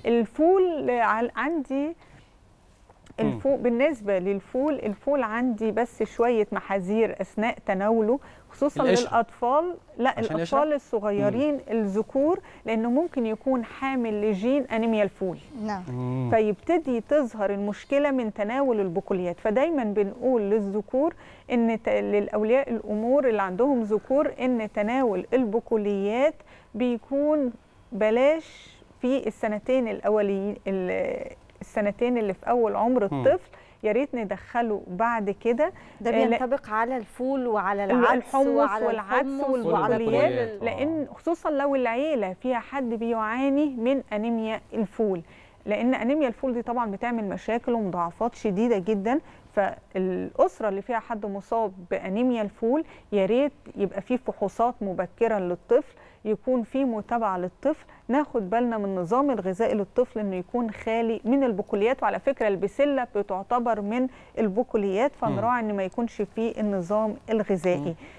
الفول عل- عندي الفول بالنسبه للفول الفول عندي بس شويه محاذير اثناء تناوله خصوصا القشرة. للاطفال لا عشان الاطفال يشرب؟ الصغيرين الذكور لانه ممكن يكون حامل لجين انيميا الفول نعم فيبتدي تظهر المشكله من تناول البقوليات فدايما بنقول للذكور ان ت- للاولياء الامور اللي عندهم ذكور ان تناول البقوليات بيكون بلاش في السنتين الاوليين ال- السنتين اللي في اول عمر مم. الطفل يا ريت ندخله بعد كده ده آه، لا- بينطبق على الفول وعلى العدس الحمص وعلى والعدس الحمص وعلى كل والبقوليات ال- لان خصوصا لو العيله فيها حد بيعاني من انيميا الفول لان انيميا الفول دي طبعا بتعمل مشاكل ومضاعفات شديده جدا فالاسره اللي فيها حد مصاب بانيميا الفول يا ريت يبقى في فحوصات مبكره للطفل يكون في متابعه للطفل ناخد بالنا من النظام الغذائي للطفل انه يكون خالي من البقوليات وعلى فكره البسله بتعتبر من البقوليات فنراعي ان ما يكونش فيه النظام الغذائي